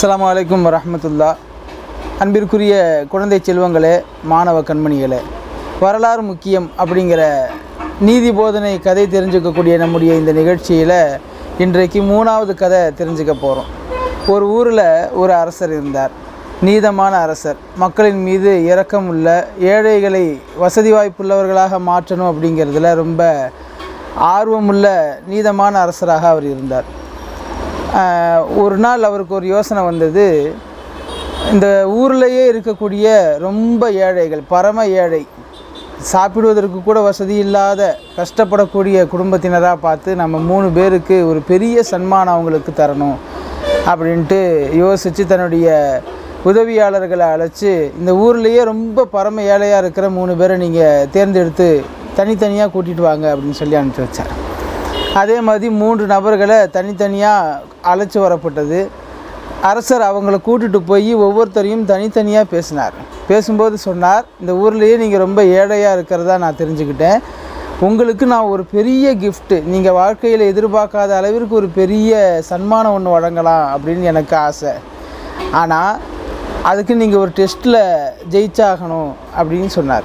அஸ்ஸலாமு அலைக்கும் வரஹ்மத்துல்லா அன்பிற்குரிய குழந்தை செல்வங்களே மாணவ கண்மணிகளே வரலாறு முக்கியம் அப்படிங்கிற நீதி போதனை கதை தெரிஞ்சுக்கக்கூடிய நம்முடைய இந்த நிகழ்ச்சியில் இன்றைக்கு மூணாவது கதை தெரிஞ்சுக்க போகிறோம் ஒரு ஊரில் ஒரு அரசர் இருந்தார் நீதமான அரசர் மக்களின் மீது இரக்கம் உள்ள ஏழைகளை வசதி வாய்ப்புள்ளவர்களாக மாற்றணும் அப்படிங்கிறதுல ரொம்ப ஆர்வமுள்ள நீதமான அரசராக அவர் இருந்தார் ஆஹ் ஒரு நாள் அவருக்கு ஒரு யோசனை வந்தது இந்த ஊர்லேயே இருக்கக்கூடிய ரொம்ப ஏழைகள் பரம ஏழை சாப்பிடுவதற்கு கூட வசதி இல்லாத கஷ்டப்படக்கூடிய குடும்பத்தினராக பார்த்து நம்ம மூணு பேருக்கு ஒரு பெரிய சன்மானம் அவங்களுக்கு தரணும் அப்படின்ட்டு யோசித்து தன்னுடைய உதவியாளர்களை அழைச்சி இந்த ஊர்லேயே ரொம்ப பரம ஏழையாக இருக்கிற மூணு பேரை நீங்கள் தேர்ந்தெடுத்து தனித்தனியாக கூட்டிகிட்டு வாங்க அப்படின்னு சொல்லி அனுப்பிச்சி வச்சார் அதே மாதிரி மூன்று நபர்களை தனித்தனியாக அழைச்சி வரப்பட்டது அரசர் அவங்கள கூட்டிட்டு போய் ஒவ்வொருத்தரையும் தனித்தனியாக பேசினார் பேசும்போது சொன்னார் இந்த ஊர்லேயே நீங்கள் ரொம்ப ஏழையாக இருக்கிறதா நான் தெரிஞ்சுக்கிட்டேன் உங்களுக்கு நான் ஒரு பெரிய gift நீங்கள் வாழ்க்கையில் எதிர்பார்க்காத அளவிற்கு ஒரு பெரிய சன்மானம் ஒன்று வழங்கலாம் அப்படின்னு எனக்கு ஆசை ஆனால் அதுக்கு நீங்கள் ஒரு டெஸ்ட்டில் ஜெயிச்சாகணும் அப்படின்னு சொன்னார்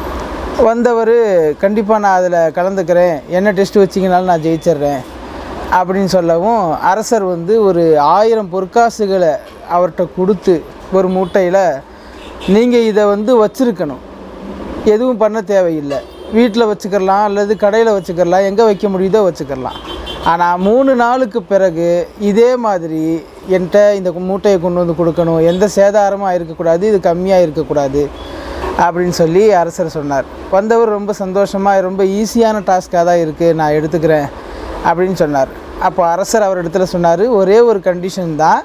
வந்தவர் கண்டிப்பாக நான் அதில் கலந்துக்கிறேன் என்ன டெஸ்ட் வச்சிங்கனாலும் நான் ஜெயிச்சிடுறேன் அப்படின்னு சொல்லவும் அரசர் வந்து ஒரு ஆயிரம் பொற்காசுகளை அவர்கிட்ட கொடுத்து ஒரு மூட்டையில் நீங்கள் இதை வந்து வச்சிருக்கணும் எதுவும் பண்ண தேவையில்லை வீட்டில் வச்சுக்கலாம் அல்லது கடையில் வச்சுக்கலாம் எங்கே வைக்க முடியுதோ வச்சுக்கலாம் ஆனால் மூணு நாளுக்கு பிறகு இதே மாதிரி என்கிட்ட இந்த மூட்டையை கொண்டு வந்து கொடுக்கணும் எந்த சேதாரமும் இருக்கக்கூடாது இது கம்மியாக இருக்கக்கூடாது அப்படின்னு சொல்லி அரசர் சொன்னார் வந்தவர் ரொம்ப சந்தோஷமாக ரொம்ப ஈஸியான டாஸ்க்காக தான் இருக்குது நான் எடுத்துக்கிறேன் அப்படின்னு சொன்னார் அப்போ அரசர் அவர் இடத்துல சொன்னார் ஒரே ஒரு கண்டிஷன் தான்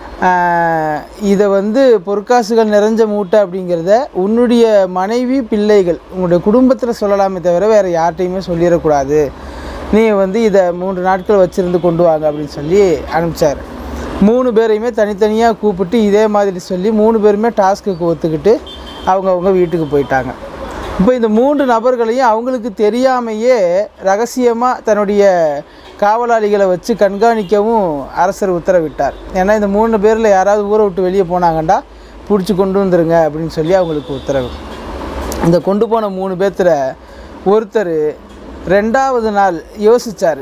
ஆஹ் இதை வந்து பொற்காசுகள் நிறைஞ்ச மூட்டை அப்படிங்கிறத உன்னுடைய மனைவி பிள்ளைகள் உன்னுடைய குடும்பத்தில் சொல்லலாமே தவிர வேறு யார்கிட்டையுமே சொல்லிடக்கூடாது நீ வந்து இதை மூன்று நாட்கள் வச்சுருந்து கொண்டு வாங்க அப்படின்னு சொல்லி அனுப்பிச்சார் மூணு பேரையுமே தனித்தனியாக கூப்பிட்டு இதே மாதிரி சொல்லி மூணு பேருமே டாஸ்க்குக்கு ஒத்துக்கிட்டு அவங்கவுங்க வீட்டுக்கு போயிட்டாங்க இப்போ இந்த மூன்று நபர்களையும் அவங்களுக்கு தெரியாமையே ரகசியமாக தன்னுடைய காவலாளிகளை வச்சு கண்காணிக்கவும் அரசர் உத்தரவிட்டார் ஏன்னா இந்த மூணு பேரில் யாராவது ஊரை விட்டு வெளியே போனாங்கண்டா பிடிச்சி கொண்டு வந்துருங்க அப்படின்னு சொல்லி அவங்களுக்கு உத்தரவு இந்த கொண்டு போன மூணு பேர்த்துல ஒருத்தர் ரெண்டாவது நாள் யோசிச்சார்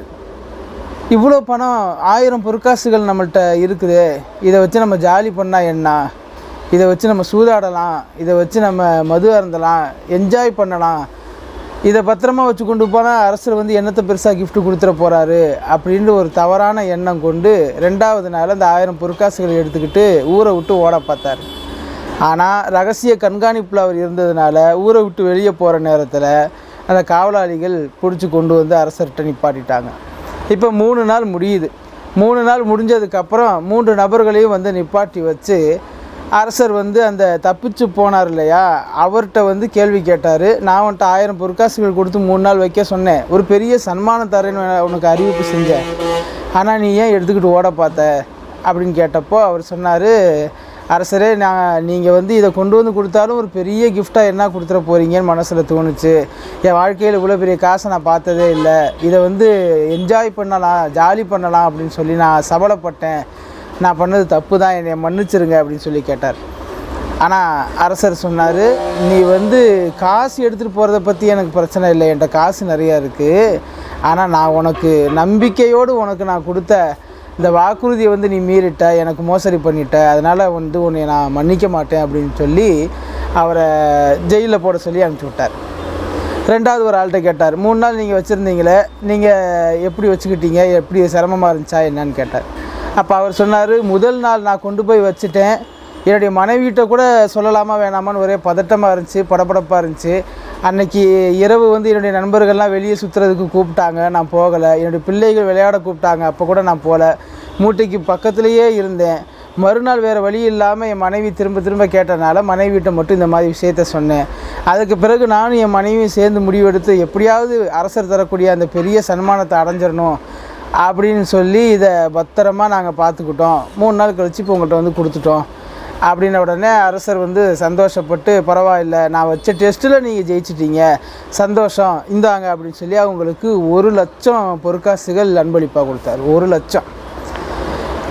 இவ்வளோ பணம் ஆயிரம் பொற்காசுகள் நம்மள்ட்ட இருக்குது இதை வச்சு நம்ம ஜாலி பண்ணால் என்ன இதை வச்சு நம்ம சூதாடலாம் இதை வச்சு நம்ம மது அருந்தலாம் என்ஜாய் பண்ணலாம் இதை பத்திரமா வச்சு கொண்டு போனால் அரசர் வந்து என்னத்தை பெருசாக gift கொடுத்துட போகிறாரு அப்படின்ற ஒரு தவறான எண்ணம் கொண்டு ரெண்டாவது நாள் அந்த ஆயிரம் பொற்காசுகளை எடுத்துக்கிட்டு ஊரை விட்டு ஓட பார்த்தார் ஆனால் ரகசிய கண்காணிப்பில் அவர் இருந்ததுனால ஊரை விட்டு வெளியே போகிற நேரத்தில் அந்த காவலாளிகள் பிடிச்சி கொண்டு வந்து அரசர்கிட்ட நிப்பாட்டிட்டாங்க இப்போ மூணு நாள் முடியுது மூணு நாள் முடிஞ்சதுக்கப்புறம் மூன்று நபர்களையும் வந்து நிப்பாட்டி வச்சு அரசர் வந்து அந்த தப்பிச்சு போனார் இல்லையா அவர்கிட்ட வந்து கேள்வி கேட்டார் நான் அவன்கிட்ட ஆயிரம் பொற்காசுகள் கொடுத்து மூணு நாள் வைக்க சொன்னேன் ஒரு பெரிய சன்மானம் தரேன்னு உனக்கு அறிவிப்பு செஞ்சேன் ஆனால் நீ ஏன் எடுத்துக்கிட்டு ஓட பார்த்த அப்படின்னு கேட்டப்போ அவர் சொன்னார் அரசரே நான் நீங்கள் வந்து இதை கொண்டு வந்து கொடுத்தாலும் ஒரு பெரிய கிஃப்டாக என்ன கொடுத்துட போகிறீங்கன்னு மனசில் தோணுச்சு என் வாழ்க்கையில் இவ்வளோ பெரிய காசை நான் பார்த்ததே இல்லை இதை வந்து என்ஜாய் பண்ணலாம் ஜாலி பண்ணலாம் அப்படின்னு சொல்லி நான் சபலப்பட்டேன் நான் பண்ணது தப்பு தான் என்னை மன்னிச்சிருங்க அப்படின்னு சொல்லி கேட்டார் ஆனால் அரசர் சொன்னார் நீ வந்து காசு எடுத்துகிட்டு போகிறத பற்றி எனக்கு பிரச்சனை இல்லை என்கிட்ட காசு நிறையா இருக்குது ஆனால் நான் உனக்கு நம்பிக்கையோடு உனக்கு நான் கொடுத்த இந்த வாக்குறுதியை வந்து நீ மீறிட்ட எனக்கு மோசடி பண்ணிட்ட அதனால் வந்து உன்னை நான் மன்னிக்க மாட்டேன் அப்படின்னு சொல்லி அவரை ஜெயிலில் போட சொல்லி அனுப்பிச்சி விட்டார் ரெண்டாவது ஒரு ஆள்கிட்ட கேட்டார் மூணு நாள் நீங்கள் வச்சுருந்தீங்களே நீங்கள் எப்படி வச்சுக்கிட்டீங்க எப்படி சிரமமாக இருந்துச்சா என்னன்னு கேட்டார் அப்போ அவர் சொன்னார் முதல் நாள் நான் கொண்டு போய் வச்சுட்டேன் என்னுடைய மனைவிகிட்ட கூட சொல்லலாமா வேணாமான்னு ஒரே பதட்டமாக இருந்துச்சு படபடப்பாக இருந்துச்சு அன்னைக்கு இரவு வந்து என்னுடைய நண்பர்கள்லாம் வெளியே சுற்றுறதுக்கு கூப்பிட்டாங்க நான் போகலை என்னுடைய பிள்ளைகள் விளையாட கூப்பிட்டாங்க அப்போ கூட நான் போகல மூட்டைக்கு பக்கத்துலேயே இருந்தேன் மறுநாள் வேறு வழி இல்லாமல் என் மனைவி திரும்ப திரும்ப கேட்டனால மனைவிட்ட மட்டும் இந்த மாதிரி விஷயத்த சொன்னேன் அதுக்கு பிறகு நானும் என் மனைவியும் சேர்ந்து முடிவெடுத்து எப்படியாவது அரசர் தரக்கூடிய அந்த பெரிய சன்மானத்தை அடைஞ்சிடணும் அப்படின்னு சொல்லி இதை பத்திரமா நாங்கள் பார்த்துக்கிட்டோம் மூணு நாள் கழிச்சு இப்போ உங்கள்கிட்ட வந்து கொடுத்துட்டோம் அப்படின்ன உடனே அரசர் வந்து சந்தோஷப்பட்டு பரவாயில்ல நான் வச்ச டெஸ்ட்டில் நீங்கள் ஜெயிச்சிட்டீங்க சந்தோஷம் இந்தாங்க அப்படின்னு சொல்லி அவங்களுக்கு ஒரு லட்சம் பொற்காசுகள் அன்பளிப்பாக கொடுத்தாரு ஒரு லட்சம்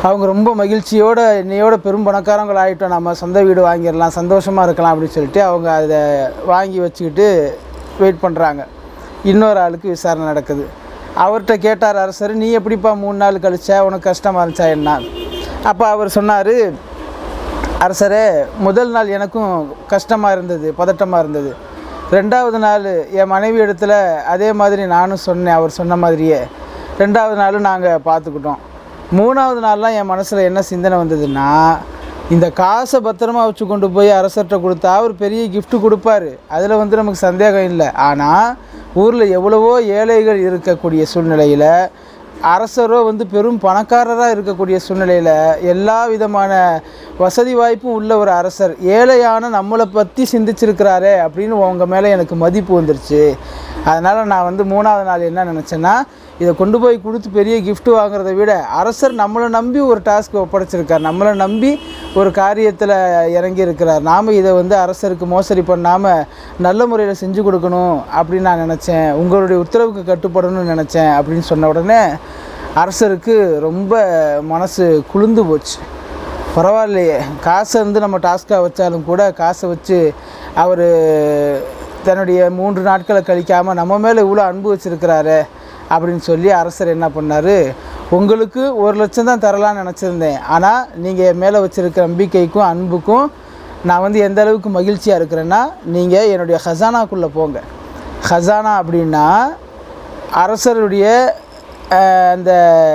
அவங்க ரொம்ப மகிழ்ச்சியோட இன்னையோட பெரும் பணக்காரங்கள் ஆகிட்டோம் நம்ம சொந்த வீடு வாங்கிடலாம் சந்தோஷமாக இருக்கலாம் அப்படின்னு சொல்லிட்டு அவங்க அதை வாங்கி வச்சுக்கிட்டு வெயிட் பண்ணுறாங்க இன்னொரு ஆளுக்கு விசாரணை நடக்குது அவர்கிட்ட கேட்டார் அரசர் நீ எப்படிப்பா மூணு நாள் கழிச்சா உனக்கு கஷ்டமாக இருந்துச்சா என்ன அப்போ அவர் சொன்னார் அரசரே முதல் நாள் எனக்கும் கஷ்டமாக இருந்தது பதட்டமாக இருந்தது ரெண்டாவது நாள் என் மனைவி இடத்துல அதே மாதிரி நானும் சொன்னேன் அவர் சொன்ன மாதிரியே ரெண்டாவது நாளும் நாங்கள் பார்த்துக்கிட்டோம் மூணாவது நாள்லாம் என் மனசில் என்ன சிந்தனை வந்ததுன்னா இந்த காசை பத்திரமா வச்சு கொண்டு போய் அரசர்கிட்ட கொடுத்தா அவர் பெரிய gift கொடுப்பாரு அதில் வந்து நமக்கு சந்தேகம் இல்லை ஆனால் ஊரில் எவ்வளவோ ஏழைகள் இருக்கக்கூடிய சூழ்நிலையில் அரசரோ வந்து பெரும் பணக்காரராக இருக்கக்கூடிய சூழ்நிலையில் எல்லா விதமான வசதி வாய்ப்பும் உள்ள ஒரு அரசர் ஏழையான நம்மளை பற்றி சிந்திச்சிருக்கிறாரே அப்படின்னு உங்கள் மேலே எனக்கு மதிப்பு வந்துருச்சு அதனால் நான் வந்து மூணாவது நாள் என்ன நினச்சேன்னா இதை கொண்டு போய் கொடுத்து பெரிய gift வாங்குறதை விட அரசர் நம்மளை நம்பி ஒரு டாஸ்க் ஒப்படைச்சிருக்கார் நம்மளை நம்பி ஒரு காரியத்தில் இறங்கி இருக்கிறார் நாம் இதை வந்து அரசருக்கு மோசடி பண்ணாமல் நல்ல முறையில் செஞ்சு கொடுக்கணும் அப்படின்னு நான் நினச்சேன் உங்களுடைய உத்தரவுக்கு கட்டுப்படணும்னு நினச்சேன் அப்படின்னு சொன்ன உடனே அரசருக்கு ரொம்ப மனசு குளிர்ந்து போச்சு பரவாயில்லையே காசை வந்து நம்ம டாஸ்க்காக வச்சாலும் கூட காசை வச்சு அவர் தன்னுடைய மூன்று நாட்களை கழிக்காமல் நம்ம மேலே இவ்வளோ அன்பு வச்சுருக்கிறாரு அப்படின்னு சொல்லி அரசர் என்ன பண்ணார் உங்களுக்கு ஒரு லட்சம் தான் தரலாம்னு நினச்சிருந்தேன் ஆனால் நீங்கள் என் மேலே வச்சுருக்க நம்பிக்கைக்கும் அன்புக்கும் நான் வந்து எந்த அளவுக்கு மகிழ்ச்சியாக இருக்கிறேன்னா நீங்கள் என்னுடைய ஹசானாக்குள்ளே போங்க ஹசானா அப்படின்னா அரசருடைய அஹ், அந்த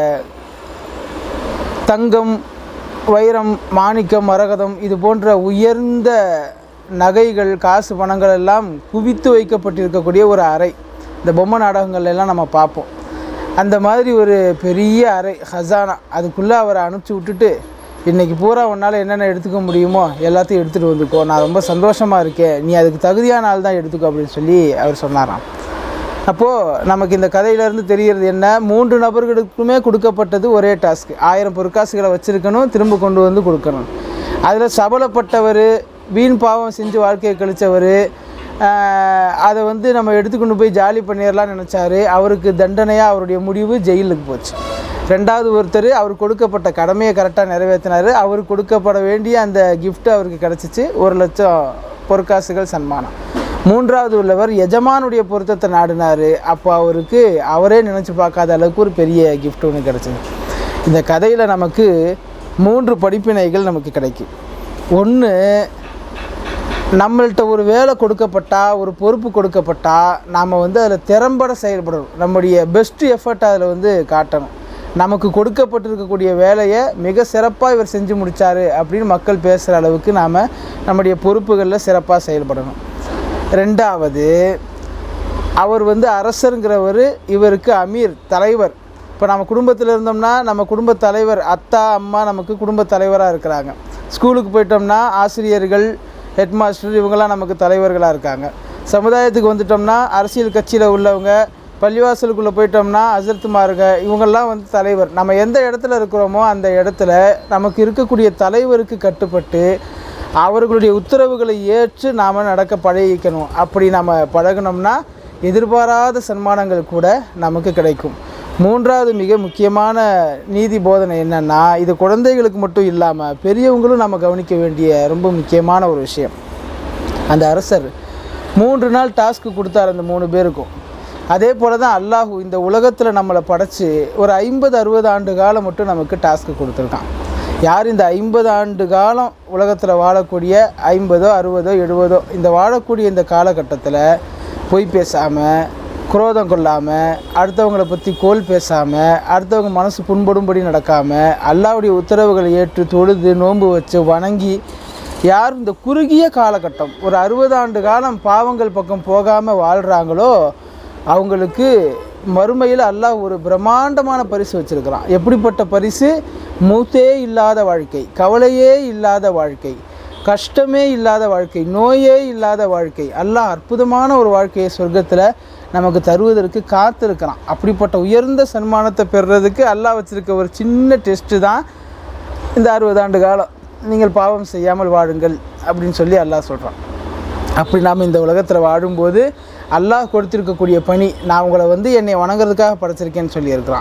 தங்கம் வைரம் மாணிக்கம் மரகதம் இது போன்ற உயர்ந்த நகைகள் காசு பணங்கள் எல்லாம் குவித்து வைக்கப்பட்டிருக்கக்கூடிய ஒரு அறை இந்த பொம்மை நாடகங்கள்ல எல்லாம் நம்ம பார்ப்போம் அந்த மாதிரி ஒரு பெரிய அறை ஹசானா அதுக்குள்ளே அவரை அனுப்பிச்சி விட்டுட்டு இன்றைக்கி பூரா உன்னால் என்னென்ன எடுத்துக்க முடியுமோ எல்லாத்தையும் எடுத்துகிட்டு வந்துக்கோ நான் ரொம்ப சந்தோஷமாக இருக்கேன் நீ அதுக்கு தகுதியான ஆள் தான் எடுத்துக்கோ அப்படின்னு சொல்லி அவர் சொன்னாராம் அப்போது நமக்கு இந்த கதையிலேருந்து தெரிகிறது என்ன மூன்று நபர்களுக்குமே கொடுக்கப்பட்டது ஒரே டாஸ்க் ஆயிரம் பொற்காசுகளை வச்சுருக்கணும் திரும்ப கொண்டு வந்து கொடுக்கணும் அதில் சபலப்பட்டவர் வீண் பாவம் செஞ்சு வாழ்க்கையை கழித்தவர் அதை வந்து நம்ம எடுத்துக்கொண்டு போய் ஜாலி பண்ணிடலாம்னு நினச்சாரு அவருக்கு தண்டனையாக அவருடைய முடிவு ஜெயிலுக்கு போச்சு ரெண்டாவது ஒருத்தர் அவர் கொடுக்கப்பட்ட கடமையை கரெக்டாக நிறைவேற்றினார் அவர் கொடுக்கப்பட வேண்டிய அந்த gift அவருக்கு கிடச்சிச்சு ஒரு லட்சம் பொற்காசுகள் சன்மானம் மூன்றாவது உள்ளவர் எஜமானுடைய பொருத்தத்தை நாடினார் அப்போ அவருக்கு அவரே நினச்சி பார்க்காத அளவுக்கு ஒரு பெரிய gift ஒன்று கிடச்சிது இந்த கதையில் நமக்கு மூன்று படிப்பினைகள் நமக்கு கிடைக்கும் ஒன்று நம்மள்ட்ட ஒரு வேலை கொடுக்கப்பட்டா ஒரு பொறுப்பு கொடுக்கப்பட்டா நாம் வந்து அதில் திறம்பட செயல்படணும் நம்முடைய பெஸ்ட் எஃபர்ட் அதில் வந்து காட்டணும் நமக்கு கொடுக்கப்பட்டிருக்கக்கூடிய வேலையை மிக சிறப்பாக இவர் செஞ்சு முடித்தார் அப்படின்னு மக்கள் பேசுகிற அளவுக்கு நாம் நம்முடைய பொறுப்புகளில் சிறப்பாக செயல்படணும் ரெண்டாவது அவர் வந்து அரசருங்கிறவர் இவருக்கு அமீர் தலைவர் இப்போ நம்ம குடும்பத்தில் இருந்தோம்னா நம்ம குடும்ப தலைவர் அத்தா அம்மா நமக்கு குடும்ப தலைவராக இருக்கிறாங்க ஸ்கூலுக்கு போயிட்டோம்னா ஆசிரியர்கள் ஹெட் மாஸ்டர் இவங்கெல்லாம் நமக்கு தலைவர்களாக இருக்காங்க சமுதாயத்துக்கு வந்துட்டோம்னா அரசியல் கட்சியில் உள்ளவங்க பள்ளிவாசலுக்குள்ளே போயிட்டோம்னா அசர்த்துமாருங்க இவங்கெல்லாம் வந்து தலைவர் நம்ம எந்த இடத்துல இருக்கிறோமோ அந்த இடத்துல நமக்கு இருக்கக்கூடிய தலைவருக்கு கட்டுப்பட்டு அவர்களுடைய உத்தரவுகளை ஏற்று நாம் நடக்க பழகிக்கணும் அப்படி நம்ம பழகினோம்னா எதிர்பாராத சன்மானங்கள் கூட நமக்கு கிடைக்கும் மூன்றாவது மிக முக்கியமான நீதி போதனை என்னன்னா இது குழந்தைகளுக்கு மட்டும் இல்லாமல் பெரியவங்களும் நம்ம கவனிக்க வேண்டிய ரொம்ப முக்கியமான ஒரு விஷயம் அந்த அரசர் மூன்று நாள் டாஸ்க்கு கொடுத்தார் அந்த மூணு பேருக்கும் அதே போல தான் அல்லாஹு இந்த உலகத்தில் நம்மளை படைச்சு ஒரு ஐம்பது அறுபது ஆண்டு காலம் மட்டும் நமக்கு டாஸ்க்கு கொடுத்துருக்கான் யார் இந்த ஐம்பது ஆண்டு காலம் உலகத்தில் வாழக்கூடிய ஐம்பதோ அறுபதோ எழுபதோ இந்த வாழக்கூடிய இந்த காலகட்டத்தில் பொய் பேசாமல் குரோதம் கொள்ளாமல் அடுத்தவங்களை பற்றி கோல் பேசாமல் அடுத்தவங்க மனசு புண்படும்படி நடக்காமல் அல்லாவுடைய உத்தரவுகளை ஏற்று தொழுது நோன்பு வச்சு வணங்கி யார் இந்த குறுகிய காலகட்டம் ஒரு அறுபது ஆண்டு காலம் பாவங்கள் பக்கம் போகாமல் வாழ்கிறாங்களோ அவங்களுக்கு மறுமையில் அல்லாஹ் ஒரு பிரம்மாண்டமான பரிசு வச்சுருக்கிறான் எப்படிப்பட்ட பரிசு மூத்தே இல்லாத வாழ்க்கை கவலையே இல்லாத வாழ்க்கை கஷ்டமே இல்லாத வாழ்க்கை நோயே இல்லாத வாழ்க்கை அல்லாஹ் அற்புதமான ஒரு வாழ்க்கையை சொர்க்கத்தில் நமக்கு தருவதற்கு காத்திருக்கிறான் அப்படிப்பட்ட உயர்ந்த சன்மானத்தை பெறுறதுக்கு அல்லாஹ் வச்சுருக்க ஒரு சின்ன டெஸ்ட்டு தான் இந்த அறுபது ஆண்டு காலம் நீங்கள் பாவம் செய்யாமல் வாழுங்கள் அப்படின்னு சொல்லி அல்லாஹ் சொல்கிறான் அப்படி நாம் இந்த உலகத்தில் வாழும்போது அல்லாஹ் கொடுத்திருக்கக்கூடிய பணி நான் உங்களை வந்து என்னை வணங்குறதுக்காக படைச்சிருக்கேன்னு சொல்லியிருக்கிறான்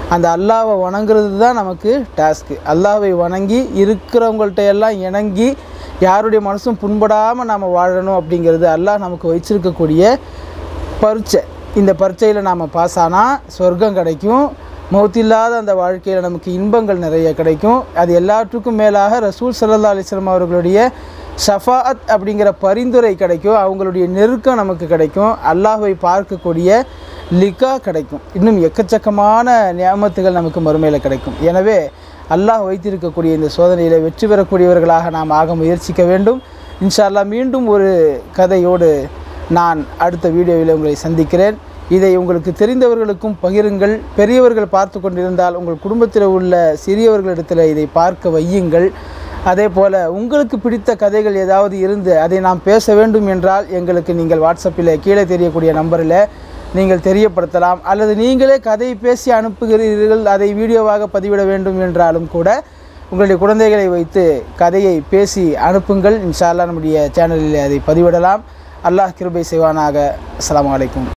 அந்த அல்லாவை வணங்குறது தான் நமக்கு டாஸ்க்கு அல்லாவை வணங்கி இருக்கிறவங்கள்ட்ட எல்லாம் இணங்கி யாருடைய மனசும் புண்படாமல் நாம் வாழணும் அப்படிங்கிறது அல்லாஹ் நமக்கு வச்சிருக்கக்கூடிய பரீட்சை இந்த பரீட்சையில் நாம் பாஸ் ஆனால் சொர்க்கம் கிடைக்கும் மௌத்தில்லாத அந்த வாழ்க்கையில் நமக்கு இன்பங்கள் நிறைய கிடைக்கும் அது எல்லாற்றுக்கும் மேலாக ரசூல் சல்லா அலிஸ்லாம் அவர்களுடைய ஷஃபாஅத் அப்படிங்கிற பரிந்துரை கிடைக்கும் அவங்களுடைய நெருக்கம் நமக்கு கிடைக்கும் அல்லாஹ்வை பார்க்கக்கூடிய லிகா கிடைக்கும் இன்னும் எக்கச்சக்கமான நியாமத்துகள் நமக்கு மறுமையில் கிடைக்கும் எனவே அல்லாஹ் வைத்திருக்கக்கூடிய இந்த சோதனையில் வெற்றி பெறக்கூடியவர்களாக நாம் ஆக முயற்சிக்க வேண்டும் இன்ஷா அல்லாஹ் மீண்டும் ஒரு கதையோடு நான் அடுத்த வீடியோவில் உங்களை சந்திக்கிறேன் இதை உங்களுக்கு தெரிந்தவர்களுக்கும் பகிருங்கள் பெரியவர்கள் பார்த்து கொண்டிருந்தால் உங்கள் குடும்பத்தில் உள்ள சிறியவர்களிடத்தில் இதை பார்க்க வையுங்கள் அதே போல் உங்களுக்கு பிடித்த கதைகள் ஏதாவது இருந்து அதை நாம் பேச வேண்டும் என்றால் எங்களுக்கு நீங்கள் வாட்ஸ்அப்பில் கீழே தெரியக்கூடிய நம்பரில் நீங்கள் தெரியப்படுத்தலாம் அல்லது நீங்களே கதை பேசி அனுப்புகிறீர்கள் அதை வீடியோவாக பதிவிட வேண்டும் என்றாலும் கூட உங்களுடைய குழந்தைகளை வைத்து கதையை பேசி அனுப்புங்கள் இன்ஷா அல்லாஹ் நம்முடைய சேனலில் அதை பதிவிடலாம் அல்லாஹ் கிருபை செய்வானாக அஸ்ஸலாமு அலைக்கும்